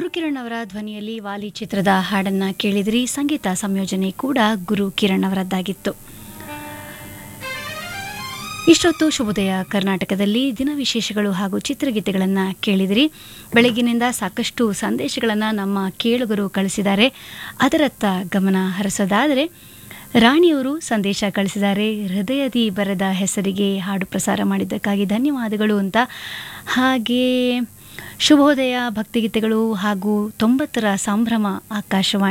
ಗುರುಕಿರಣ್ ಅವರ ಧ್ವನಿಯಲ್ಲಿ ವಾಲಿ ಚಿತ್ರದ ಹಾಡನ್ನ ಕೇಳಿದ್ರಿ ಸಂಗೀತ ಸಂಯೋಜನೆ ಕೂಡ ಗುರು ಕಿರಣ್ ಅವರದ್ದಾಗಿತ್ತು ಇಷ್ಟೊತ್ತು ಶುಭೋದಯ ಕರ್ನಾಟಕದಲ್ಲಿ ದಿನ ವಿಶೇಷಗಳು ಹಾಗೂ ಚಿತ್ರಗೀತೆಗಳನ್ನು ಕೇಳಿದಿರಿ ಬೆಳಗಿನಿಂದ ಸಾಕಷ್ಟು ಸಂದೇಶಗಳನ್ನು ನಮ್ಮ ಕೇಳುಗರು ಕಳಿಸಿದ್ದಾರೆ ಅದರತ್ತ ಗಮನ ಹರಿಸೋದಾದರೆ ರಾಣಿಯವರು ಸಂದೇಶ ಕಳಿಸಿದ್ದಾರೆ ಹೃದಯದಿ ಬರೆದ ಹೆಸರಿಗೆ ಹಾಡು ಪ್ರಸಾರ ಮಾಡಿದ್ದಕ್ಕಾಗಿ ಧನ್ಯವಾದಗಳು ಅಂತ ಹಾಗೆ ಶುಭೋದಯ ಭಕ್ತಿಗೀತೆಗಳು ಹಾಗೂ ತೊಂಬತ್ತರ ಸಂಭ್ರಮ ಆಕಾಶವಾಣಿ